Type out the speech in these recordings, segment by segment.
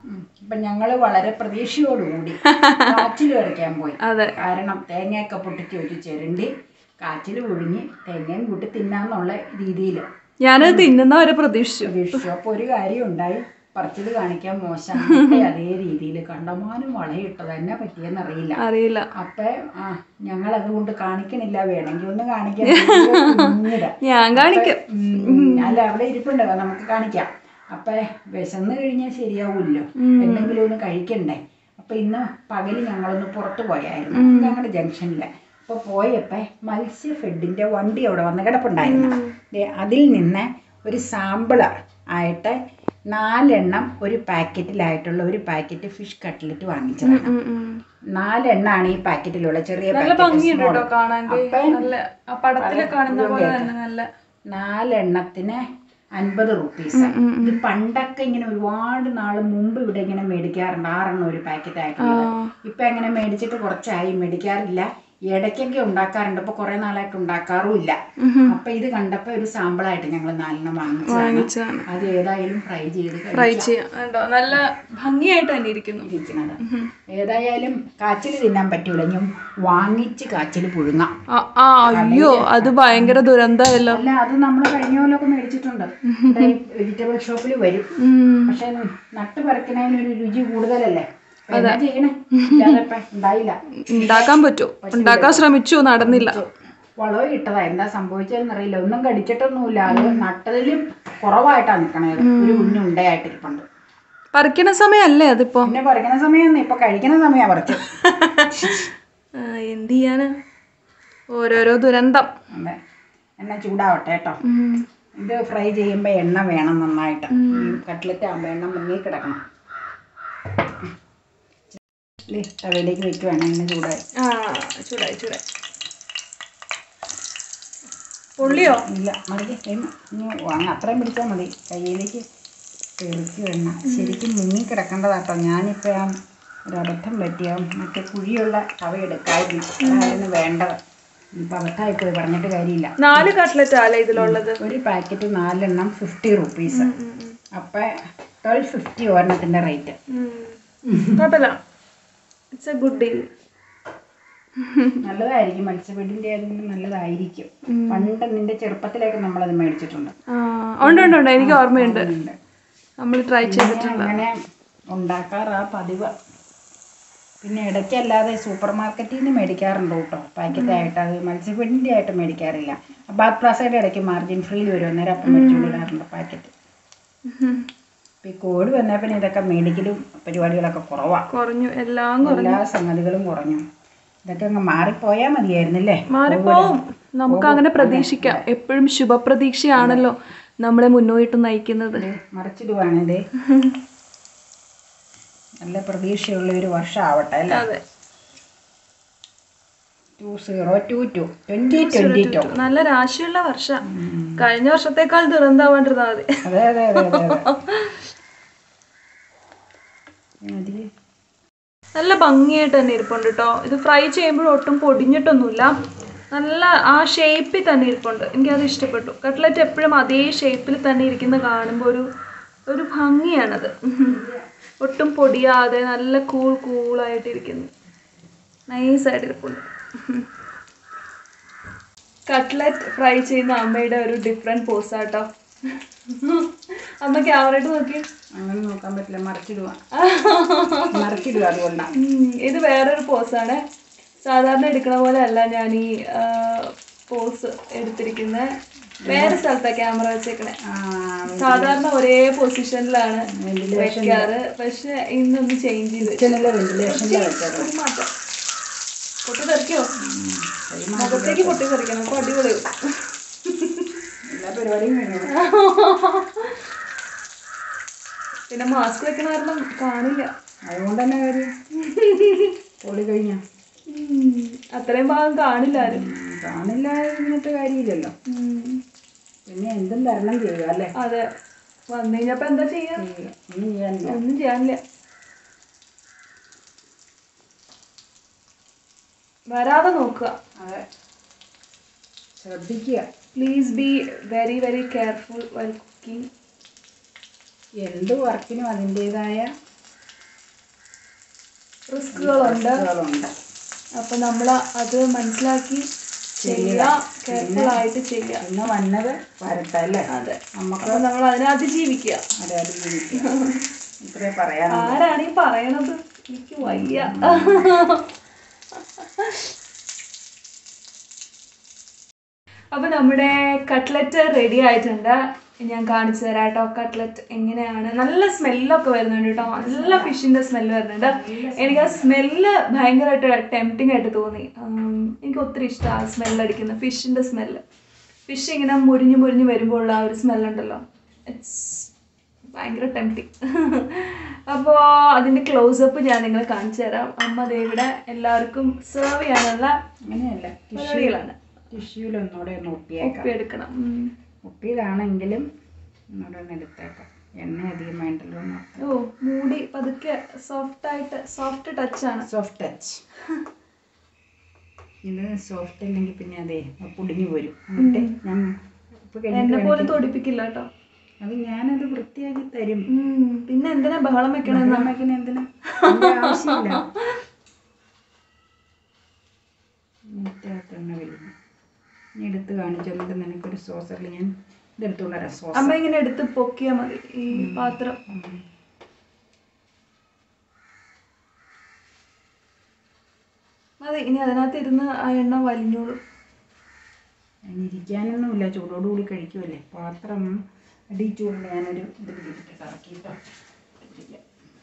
ഉം. ഇപ്പൊ ഞങ്ങള് വളരെ പ്രതീക്ഷയോടുകൂടി കാച്ചിൽ വരയ്ക്കാൻ പോയി അതെ കാരണം തേങ്ങയൊക്കെ പൊട്ടിച്ച് വെച്ച് ചിരണ്ടി കാച്ചിൽ പുഴുങ്ങി തേങ്ങയും കൂട്ടി തിന്നാന്നുള്ള രീതിയിൽ ഞാനത് തിന്നുന്നവരെ പ്രതീക്ഷിച്ചു പ്രതീക്ഷിച്ചു അപ്പോൾ ഒരു കാര്യം ഉണ്ടായി പറിച്ചത് കാണിക്കാൻ മോശം അതേ രീതിയിൽ കണ്ടമാനം വളയിട്ടത് എന്നെ പറ്റിയെന്നറിയില്ല അറിയില്ല അപ്പൊ ആ ഞങ്ങൾ അതുകൊണ്ട് കാണിക്കണില്ല വേണമെങ്കിൽ ഒന്ന് കാണിക്കാൻ കുഞ്ഞിതാ ഞാൻ കാണിക്കും ഉം, അല്ല അവിടെ ഇരിപ്പുണ്ട് നമുക്ക് കാണിക്കാം അപ്പൊ വിശന്ന് കഴിഞ്ഞാൽ ശരിയാവൂല്ലോ എന്തെങ്കിലും ഒന്ന് കഴിക്കണ്ടേ അപ്പൊ ഇന്ന് പകല് ഞങ്ങളൊന്ന് പുറത്തു പോയായിരുന്നു ഞങ്ങളുടെ ജംഗ്ഷനില് അപ്പൊ പോയപ്പോ മത്സ്യ ഫെഡിന്റെ വണ്ടി അവിടെ വന്ന് കിടപ്പുണ്ടായിരുന്നു ദേ, അതിൽ നിന്ന് ഒരു സാമ്പിള് ആയിട്ട് നാലെണ്ണം ഒരു പാക്കറ്റിലായിട്ടുള്ള ഒരു പാക്കറ്റ് ഫിഷ് കട്ട്ലറ്റ് വാങ്ങിച്ചതാണ് ഉം, ഉം. നാലെണ്ണാണ് ഈ പാക്കറ്റിലുള്ള ചെറിയ നല്ല പാക്കറ്റ് ഭംഗിയുണ്ട് കേട്ടോ കാണാൻ അപ്പൊ നല്ല ആ പടത്തില് കാണുന്ന പോലെ തന്നെ നല്ല നാലെണ്ണത്തിന് അൻപത് റുപ്പീസ് ഇത് പണ്ടൊക്കെ ഇങ്ങനെ ഒരുപാട് നാൾ മുമ്പ് ഇവിടെ ഇങ്ങനെ മേടിക്കാറുണ്ട് ആറെണ്ണം ഒരു പാക്കറ്റ് ആയിട്ടുള്ളത് ഇപ്പൊ എങ്ങനെ മേടിച്ചിട്ട് കുറച്ചായി മേടിക്കാറില്ല ഇടയ്ക്കൊക്കെ ഉണ്ടാക്കാറുണ്ട് ഇപ്പൊ കുറെ നാളായിട്ട് ഉണ്ടാക്കാറുമില്ല അപ്പൊ ഇത് കണ്ടപ്പോ ഒരു സാമ്പിളായിട്ട് ഞങ്ങൾ നാലെണ്ണം വാങ്ങിച്ചതാണ് വാങ്ങിച്ചതാണ് അത് ഏതായാലും ഫ്രൈ ചെയ്ത് ട്രൈ ചെയ്യാം കേട്ടോ നല്ല ഭംഗിയായിട്ട് തന്നെ ഇരിക്കുന്നു കഴിക്കുന്നത് ഏതായാലും കാച്ചിൽ തിന്നാൻ പറ്റൂല ഞാൻ വാങ്ങിച്ച് കാച്ചിൽ പുഴുങ്ങാം ആ ആ, അയ്യോ അത് ഭയങ്കര ദുരന്തമല്ലോ അല്ല അത് നമ്മൾ കഴിഞ്ഞ പോലൊക്കെ മേടിച്ചിട്ടുണ്ട് വെജിറ്റബിൾ ഷോപ്പിൽ വരും ഉം. പക്ഷെ നട്ട് പറിക്കണതിന് ഒരു രുചി കൂടുതലല്ലേ അപ്പൊ എന്നാ ചെയ്യണേ ഇല്ലാതെ ഇപ്പൊ ഉണ്ടായില്ല ഉണ്ടാക്കാൻ പറ്റുമോ ഉണ്ടാക്കാൻ ശ്രമിച്ചു നടന്നില്ല വളവും ഇട്ടതാ എന്താ സംഭവിച്ചതെന്ന് അറിയില്ല ഒന്നും കടിച്ചിട്ടൊന്നുമില്ല അത് നട്ടതിലും കുറവായിട്ടാ നിക്കണത് ഒരു കുഞ്ഞു ഉണ്ടയായിട്ടിരിപ്പുണ്ട് പറിക്കണ സമയമല്ലേ അതിപ്പോ പിന്നെ പറിക്കണ സമയം ഇപ്പൊ കഴിക്കണ സമയാ പറിച്ചു ആ, എന്ത് ചെയ്യാനാ ഓരോരോ ദുരന്തം അതെ എണ്ണ ചൂടാവട്ടെ കേട്ടോ ഉം. ഇത് ഫ്രൈ ചെയ്യുമ്പോൾ എണ്ണ വേണം നന്നായിട്ട് ഈ കട്ട്ലറ്റ് ആകുമ്പോൾ എണ്ണ മുങ്ങി കിടക്കണം ഇല്ലേ, തവയിലേക്ക് വെക്കുവാണ് എണ്ണ ചൂടായി ആ ചൂടായി ചൂടായി പൊള്ളിയോ ഇല്ല മതി എണ്ണ ഇനി വാങ്ങ അത്രയും പിടിച്ചാൽ മതി കയ്യിലേക്ക് തെളിക്കും എണ്ണ ശരിക്കും മുങ്ങി കിടക്കേണ്ടതാട്ടോ ഞാനിപ്പോൾ ആ ഒരു അബദ്ധം പറ്റിയ മറ്റേ കുഴിയുള്ള തവ എടുക്കായിരുന്നു അതായിരുന്നു വേണ്ടത് ഇപ്പം അബദ്ധമായിപ്പോയി പറഞ്ഞിട്ട് കാര്യമില്ല നാല് കട്ട്ലറ്റ് അല്ലേ ഇതിലുള്ളത് ഒരു പാക്കറ്റ് നാലെണ്ണം ഫിഫ്റ്റി റുപ്പീസ് അപ്പം ട്വൽവ് ഫിഫ്റ്റി ഒരെണ്ണത്തിൻ്റെ റേറ്റ് കുഴപ്പമില്ല ഇറ്റ്സ് എ ഗുഡ് ഡീൽ നല്ലതായിരിക്കും മത്സ്യബെഡിൻ്റെ ആയിരുന്നു നല്ലതായിരിക്കും പണ്ട് നിന്റെ ചെറുപ്പത്തിലേക്ക് നമ്മളത് മേടിച്ചിട്ടുണ്ട് ഉണ്ട് ഉണ്ട് ഉണ്ട് എനിക്ക് ഓർമ്മയുണ്ട് ഉണ്ട്. നമ്മൾ ട്രൈ ചെയ്തിട്ടുണ്ട് അങ്ങനെ ഉണ്ടാക്കാറാ പതിവ് പിന്നെ ഇടയ്ക്കല്ലാതെ സൂപ്പർ മാർക്കറ്റിൽ നിന്ന് മേടിക്കാറുണ്ട് കേട്ടോ പാക്കറ്റായിട്ട് അത് മത്സ്യബെഡിൻ്റെ ആയിട്ട് മേടിക്കാറില്ല ബാത്ത് പ്ലാസയുടെ ഇടയ്ക്ക് മാർജിൻ ഫ്രീയിൽ വരും അന്നേരം അപ്പം മേടിച്ചുകൊണ്ടിടാറുണ്ട് പാക്കറ്റ് ഉം. ഇപ്പം ഈ കോവിഡ് വന്നാൽ പിന്നെ ഇതൊക്കെ മേടിക്കലും പരിപാടികളൊക്കെ കുറവാണ് കുറഞ്ഞു എല്ലാം കുറഞ്ഞു എല്ലാ സംഗതികളും കുറഞ്ഞു ഇതൊക്കെ അങ്ങ് മാറിപ്പോയാൽ മതിയായിരുന്നില്ലേ മാറിപ്പോവും നമുക്ക് അങ്ങനെ പ്രതീക്ഷിക്കാം എപ്പോഴും ശുഭപ്രതീക്ഷയാണല്ലോ നമ്മളെ മുന്നോട്ട് നയിക്കുന്നത് ഇത് മറിച്ചിടുവാണ് ഇത് നല്ല പ്രതീക്ഷയുള്ള ഒരു വർഷം ആവട്ടെ അല്ലേ അതെ two zero two two twenty twenty two നല്ല രാശിയുള്ള വർഷം കഴിഞ്ഞ വർഷത്തേക്കാൾ ദുരന്തമാണ്ടിരുന്നാൽ മതി അതെ അതെ അതെ അതെ അതെ മതി. നല്ല ഭംഗിയായിട്ട് തന്നെ ഇരിപ്പുണ്ട് കേട്ടോ ഇത് ഫ്രൈ ചെയ്യുമ്പോൾ ഒട്ടും പൊടിഞ്ഞിട്ടൊന്നുമില്ല നല്ല ആ ഷേപ്പിൽ തന്നെ ഇരിപ്പുണ്ട് എനിക്കത് ഇഷ്ടപ്പെട്ടു കട്ട്ലറ്റ് എപ്പോഴും അതേ ഷേപ്പിൽ തന്നെ ഇരിക്കുന്ന കാണുമ്പോൾ ഒരു ഒരു ഭംഗിയാണത് ഒട്ടും പൊടിയാതെ നല്ല കൂൾ കൂളായിട്ട് ഇരിക്കുന്നു നൈസായിട്ട് ഇരിപ്പുണ്ട് കട്ട്ലറ്റ് ഫ്രൈ ചെയ്യുന്ന അമ്മയുടെ ഒരു ഡിഫറെൻറ്റ് പോസാട്ടോ അമ്മ ക്യാമറയിട്ട് നോക്കി അങ്ങനെ നോക്കാൻ പറ്റില്ല മറിച്ചിടുക മറിച്ചിടുക അതുകൊണ്ടാണ് ഉം, ഇത് വേറൊരു പോസാണ് സാധാരണ എടുക്കണ പോലെ അല്ല ഞാൻ ഈ പോസ് എടുത്തിരിക്കുന്നത് വേറെ സ്ഥലത്താണ് ക്യാമറ വെച്ചേക്കണേ സാധാരണ ഒരേ പൊസിഷനിലാണ് വെക്കാറ് പക്ഷെ ഇന്നൊന്ന് ചേഞ്ച് ചെയ്ത് വെച്ചു. കിച്ചണിലെ വെന്റിലേഷനിലെ വെച്ചത് ഒരു മാറ്റം പൊട്ടി തെറിക്കോ മുഖത്തേക്ക് പൊട്ടി തെറിക്കണം അപ്പൊ അടിപൊളി എല്ലാ പരിപാടിയും കഴിഞ്ഞു പിന്നെ മാസ്ക് വെക്കണ കാരണം കാണില്ല അതുകൊണ്ട് തന്നെ കാര്യം പൊളി കഴിഞ്ഞ ഉം, അത്രയും ഭാഗം കാണില്ല ആരും കാണില്ല ഇരുന്നിട്ട് കാര്യമില്ലല്ലോ ഉം, പിന്നെ എന്തും തരണം ചെയ്യുക അല്ലേ അതെ വന്നു കഴിഞ്ഞപ്പോ എന്താ ചെയ്യാ ഒന്നും ചെയ്യാനില്ല ഒന്നും ചെയ്യാനില്ല വരാതെ നോക്കുക അതെ ശ്രദ്ധിക്കുക please be very very careful while cooking എന്ത് വർക്കിനും അതിൻ്റെതായ റിസ്കുകളുണ്ട് ഇതുകളുണ്ട് അപ്പം നമ്മൾ അത് മനസ്സിലാക്കി ചെയ്യുക കെയർഫുൾ ആയിട്ട് ചെയ്യുക പിന്നെ വന്നത് വരട്ടെ അല്ലേ അതെ നമുക്ക് അപ്പം നമ്മൾ അതിനെ അതിജീവിക്കുക അതെ അത് ജീവിക്കാം ഇത്രേ പറയാനുള്ളൂ ആരാണ് ഈ പറയണത് എനിക്ക് വയ്യ അപ്പൊ നമ്മുടെ കട്ട്ലറ്റ് റെഡി ആയിട്ടുണ്ട് ഞാൻ കാണിച്ചു തരാം കേട്ടോ കട്ട്ലറ്റ് എങ്ങനെയാണ് നല്ല സ്മെല്ലൊക്കെ വരുന്നുണ്ട് കേട്ടോ നല്ല ഫിഷിന്റെ സ്മെല്ല് വരുന്നുണ്ട് എനിക്ക് ആ സ്മെല്ല് ഭയങ്കരമായിട്ട് ടെംപ്റ്റിംഗ് ആയിട്ട് തോന്നി ഉം, എനിക്ക് ഒത്തിരി ഇഷ്ടമാണ് ആ സ്മെല്ല് അടിക്കുന്ന ഫിഷിന്റെ സ്മെല്ല് ഫിഷ് ഇങ്ങനെ മുരിഞ്ഞ് മുരിഞ്ഞ് വരുമ്പോഴുള്ള ആ ഒരു സ്മെല്ലുണ്ടല്ലോ ഇറ്റ്സ് ഭയങ്കര ടെംപ്റ്റിങ് അപ്പോൾ അതിൻ്റെ ക്ലോസപ്പ് ഞാൻ നിങ്ങളെ കാണിച്ചു തരാം അമ്മ ദേ ഇവിടെ എല്ലാവർക്കും സെർവ് ചെയ്യാനുള്ള അങ്ങനെയല്ല ടിഷ്യൂ പരിപാടികളാണ് ടിഷ്യൂവിൽ ഒന്നുകൂടെ ഒന്ന് ഒപ്പിയേക്കാം ഒപ്പി എടുക്കണം ഉം. ഒപ്പിയതാണെങ്കിലും ഒന്നുകൂടെ ഒന്ന് എടുത്തേക്കാം എണ്ണ അധികം വേണ്ടല്ലോ എന്ന് ഓ മൂടി പതുക്കെ സോഫ്റ്റ് ആയിട്ട് സോഫ്റ്റ് ടച്ച് ആണ് സോഫ്റ്റ് ടച്ച് ഇത് സോഫ്റ്റ് അല്ലെങ്കിൽ പിന്നെ അതെ പൊടിഞ്ഞു പോരും എന്നിട്ട് ഞാൻ ഇപ്പൊ കഴിഞ്ഞിട്ട് എന്നെ പോലും കാണിക്കാം. തൊടിപ്പിക്കില്ല കേട്ടോ അത് ഞാനത് വൃത്തിയാക്കി തരും ഉം. പിന്നെ എന്തിനാ ബഹളം വെക്കണെന്ന് അമ്മയ്ക്കിന് എന്തിനാ അതിന്റെ ആവശ്യമില്ല ഇതിനകത്തെണ്ണ വലിഞ്ഞു ഇനി എടുത്ത് കാണിച്ചു എന്നിട്ട് നിനക്കൊരു സോസറിൽ ഞാൻ ഇതെടുത്തോണ്ട് വരാം സോസ് അമ്മ ഇങ്ങനെ എടുത്ത് പൊക്കിയാ മതി ഈ പാത്രം മതി ഇനി അതിനകത്ത് ഇരുന്ന് ആ എണ്ണ വലിഞ്ഞോളും അതിനിരിക്കാനൊന്നുമില്ല ചൂടോടുകൂടി കഴിക്കുമല്ലേ പാത്രം അടി ചൂടുണ്ട് ഞാനൊരു ഇത് പിടിച്ചിട്ട് കറക്കിയിട്ട് ഇരിക്കാം.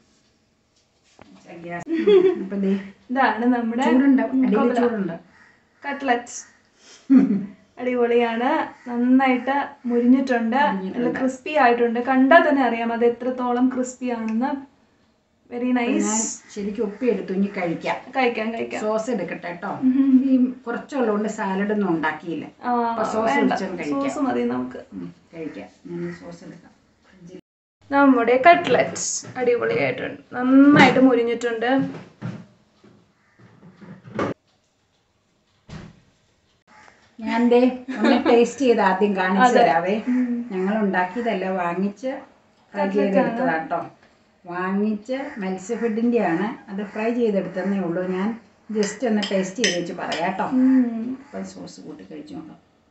ഗ്യാസ് അപ്പം ദേ ഇതാണ് നമ്മുടെ ചൂടുണ്ട് അടിയിൽ ചൂടുണ്ട് കട്ട്ലറ്റ്സ് അടിപൊളിയാണ് നന്നായിട്ട് മുരിഞ്ഞിട്ടുണ്ട് നല്ല ക്രിസ്പി ആയിട്ടുണ്ട് കണ്ടാൽ തന്നെ അറിയാം അത് എത്രത്തോളം ക്രിസ്പി ആണെന്ന് വെരി ഞാൻ നൈസ് ശരിക്കും ഒപ്പി എടുത്തു ഇനി കഴിക്കാം കഴിക്കാം കഴിക്കാം സോസ് എടുക്കട്ടെ കേട്ടോ ഈ കുറച്ചുള്ളതുകൊണ്ട് സാലഡ് ഒന്നും ഉണ്ടാക്കിയില്ല ആ അപ്പൊ സോസ് വേണ്ട ഒഴിച്ചൊന്ന് കഴിക്കാം സോസ് മതി നമുക്ക് ഉം, കഴിക്കാം ഞാൻ സോസ് എടുക്കാം ഫ്രിഡ്ജിൽ നമ്മുടെ കട്ട്ലറ്റ്സ് അടിപൊളിയായിട്ടുണ്ട് നന്നായിട്ട് മുരിഞ്ഞിട്ടുണ്ട് ഞാൻ ദേ ഒന്ന് ടേസ്റ്റ് ചെയ്ത് ആദ്യം കാണിച്ചു തരാവേ ഞങ്ങൾ ഉണ്ടാക്കിയതല്ല വാങ്ങിച്ച് ഫ്രൈ ചെയ്തെടുത്തതാ കേട്ടോ വാങ്ങിച്ച് മത്സ്യഫെഡിൻ്റെ ആണ് അത് ഫ്രൈ ചെയ്തെടുത്തതേ ഉള്ളൂ ഞാൻ ജസ്റ്റ് ഒന്ന് ടേസ്റ്റ് ചെയ്ത് വെച്ച് പറയാം കേട്ടോ ഉം. അപ്പം സോസ് കൂട്ടി കഴിച്ചോണ്ടോ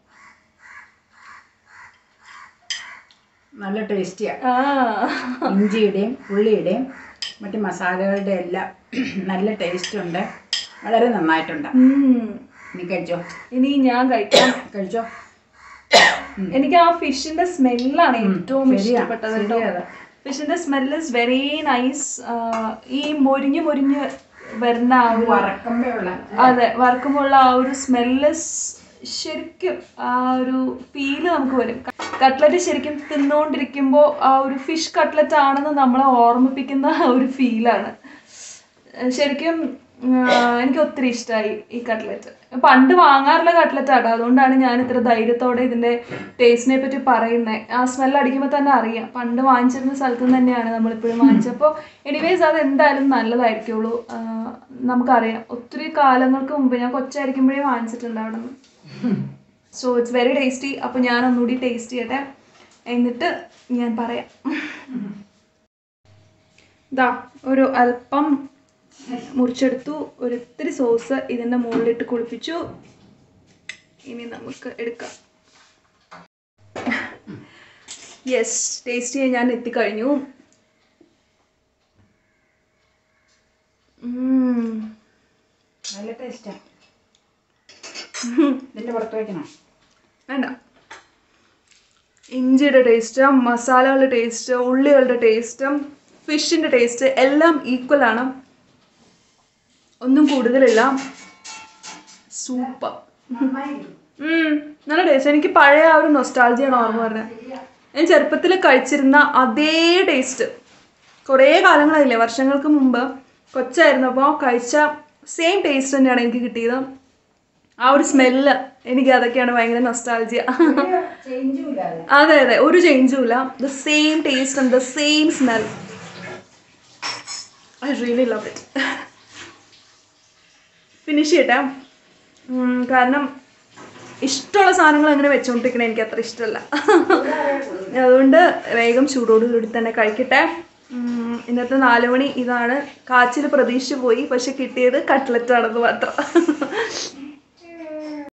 നല്ല ടേസ്റ്റിയാണ് ആ ഇഞ്ചിയുടെയും ഉള്ളിയുടെയും മറ്റ് മസാലകളുടെ എല്ലാം നല്ല ടേസ്റ്റ് ഉണ്ട് വളരെ നന്നായിട്ടുണ്ട് ഉം. നീ കഴിച്ചോ ഇനി ഞാൻ കഴിക്കാം കഴിച്ചോ എനിക്ക് ആ ഫിഷിന്റെ സ്മെല്ലാണ് ഏറ്റവും ശരിയാ, ഇഷ്ടപ്പെട്ടത് കേട്ടോ ശരിയാ അത്. ഫിഷിന്റെ സ്മെൽ ഇസ് വെരി നൈസ് ഈ മൊരിഞ്ഞ് മൊരിഞ്ഞ് വരുന്ന ആ ഒരു വറക്കുമ്പോഴുള്ള അതെ വറുക്കുമ്പോഴുള്ള ആ ഒരു സ്മെല്ല് ശരിക്കും ആ ഒരു ഫീല് നമുക്ക് വരും കട്ട്ലറ്റ് ശരിക്കും തിന്നുകൊണ്ടിരിക്കുമ്പോൾ ആ ഒരു ഫിഷ് കട്ട്ലറ്റ് ആണെന്ന് നമ്മളെ ഓർമ്മിപ്പിക്കുന്ന ആ ഒരു ഫീലാണ് ശരിക്കും ആ, എനിക്ക് ഒത്തിരി ഇഷ്ടമായി ഈ കട്ട്ലറ്റ് പണ്ട് വാങ്ങാറുള്ള കട്ട്ലറ്റ് ആട്ടോ അതുകൊണ്ടാണ് ഞാൻ ഇത്ര ധൈര്യത്തോടെ ഇതിന്റെ ടേസ്റ്റിനെ പറ്റി പറയുന്നത് ആ സ്മെൽ അടിക്കുമ്പോൾ തന്നെ അറിയാം പണ്ട് വാങ്ങിച്ചിരുന്ന സ്ഥലത്ത് നിന്ന് തന്നെയാണ് നമ്മളിപ്പോഴും വാങ്ങിച്ചപ്പോൾ എനിവേസ് അത് എന്തായാലും നല്ലതായിരിക്കുള്ളൂ ആ, നമുക്കറിയാം ഒത്തിരി കാലങ്ങൾക്ക് മുമ്പ് ഞാൻ കൊച്ചായിരിക്കുമ്പോഴേ വാങ്ങിച്ചിട്ടുണ്ട് അവിടെ നിന്ന് സോ ഇറ്റ്സ് വെരി ടേസ്റ്റി അപ്പോൾ ഞാൻ ഒന്നുകൂടി ടേസ്റ്റ് ചെയ്യട്ടെ എന്നിട്ട് ഞാൻ പറയാം ഇതാ ഒരു അല്പം മുറിച്ചെടുത്തു ഒരിത്തിരി സോസ് ഇതിൻ്റെ മുകളിലിട്ട് കുളിപ്പിച്ചു ഇനി നമുക്ക് എടുക്കാം യെസ് ടേസ്റ്റ് ചെയ്യാൻ ഞാൻ എത്തിക്കഴിഞ്ഞു ഉം. നല്ല ടേസ്റ്റാണ് ഇതിൻ്റെ പുറത്ത് വയ്ക്കണം വേണ്ട ഇഞ്ചിയുടെ ടേസ്റ്റ് മസാലകളുടെ ടേസ്റ്റ് ഉള്ളികളുടെ ടേസ്റ്റ് ഫിഷിൻ്റെ ടേസ്റ്റ് എല്ലാം ഈക്വൽ ആണ് ഒന്നും കൂടുതലില്ല സൂപ്പർ നല്ല ടേസ്റ്റ് എനിക്ക് പഴയ ആ ഒരു നൊസ്റ്റാൾജിയാണ് ഓർമ്മ വരുന്നത് ഞാൻ ചെറുപ്പത്തിൽ കഴിച്ചിരുന്ന അതേ ടേസ്റ്റ് കുറേ കാലങ്ങളായില്ലേ വർഷങ്ങൾക്ക് മുമ്പ് കൊച്ചായിരുന്നപ്പോൾ കഴിച്ച സെയിം ടേസ്റ്റ് തന്നെയാണ് എനിക്ക് കിട്ടിയത് ആ ഒരു സ്മെല്ല് എനിക്ക് അതൊക്കെയാണ് ഭയങ്കര നൊസ്റ്റാൾജിയ ചേഞ്ചും ഇല്ലാതെ അതെ അതെ ഒരു ചേഞ്ചും ഇല്ല the same taste and the same smell I really love it finish ചെയ്യട്ടെ ഉം, കാരണം ഇഷ്ടമുള്ള സാധനങ്ങൾ അങ്ങനെ വെച്ചുകൊണ്ടിരിക്കണ എനിക്ക് അത്ര ഇഷ്ടമല്ല അതുകൊണ്ട് വേഗം ചൂടോടുകൂടി തന്നെ കഴിക്കട്ടെ ഉം, ഉം, ഇന്നത്തെ നാല് മണി ഇതാണ് കാച്ചിൽ പ്രതീക്ഷിച്ചു പോയി പക്ഷെ കിട്ടിയത് കട്ട്ലറ്റ് ആണെന്ന് മാത്രം